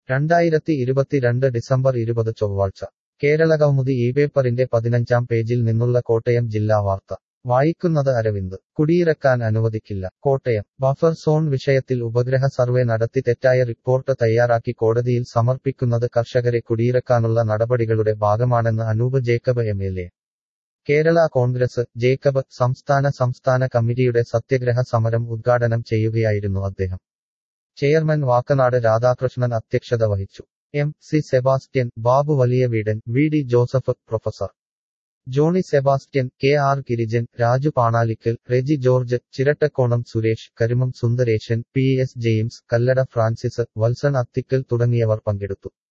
രണ്ടായിരത്തി ഇരുപത്തിരണ്ട് ഡിസംബർ ഇരുപത് ചൊവ്വാഴ്ച കേരള കൗമുദി ഈ പേപ്പറിന്റെ പതിനഞ്ചാം പേജിൽ നിന്നുള്ള കോട്ടയം ജില്ലാ വാർത്ത വായിക്കുന്നത് അരവിന്ദ് കുടിയിറക്കാൻ അനുവദിക്കില്ല കോട്ടയം ബഫർ സോൺ വിഷയത്തിൽ ഉപഗ്രഹ സർവേ നടത്തി തെറ്റായ റിപ്പോർട്ട് തയ്യാറാക്കി കോടതിയിൽ സമർപ്പിക്കുന്നത് കർഷകരെ കുടിയിറക്കാനുള്ള നടപടികളുടെ ഭാഗമാണെന്ന് Anoop Jacob M L A Kerala Congress Jacob സംസ്ഥാന സംസ്ഥാന കമ്മിറ്റിയുടെ സത്യഗ്രഹ സമരം ഉദ്ഘാടനം ചെയ്യുകയായിരുന്നു അദ്ദേഹം ചെയർമാൻ വാക്കനാട് രാധാകൃഷ്ണൻ അധ്യക്ഷത വഹിച്ചു M C Sebastian Babu Valiyaveedan V D Joseph professor Johnny Sebastian K R Girijan Raju Panalikkal Reji George Chirattakkonam Suresh Karumam Sundaresan P S James Kallada Francis Valsan Athikkal തുടങ്ങിയവർ പങ്കെടുത്തു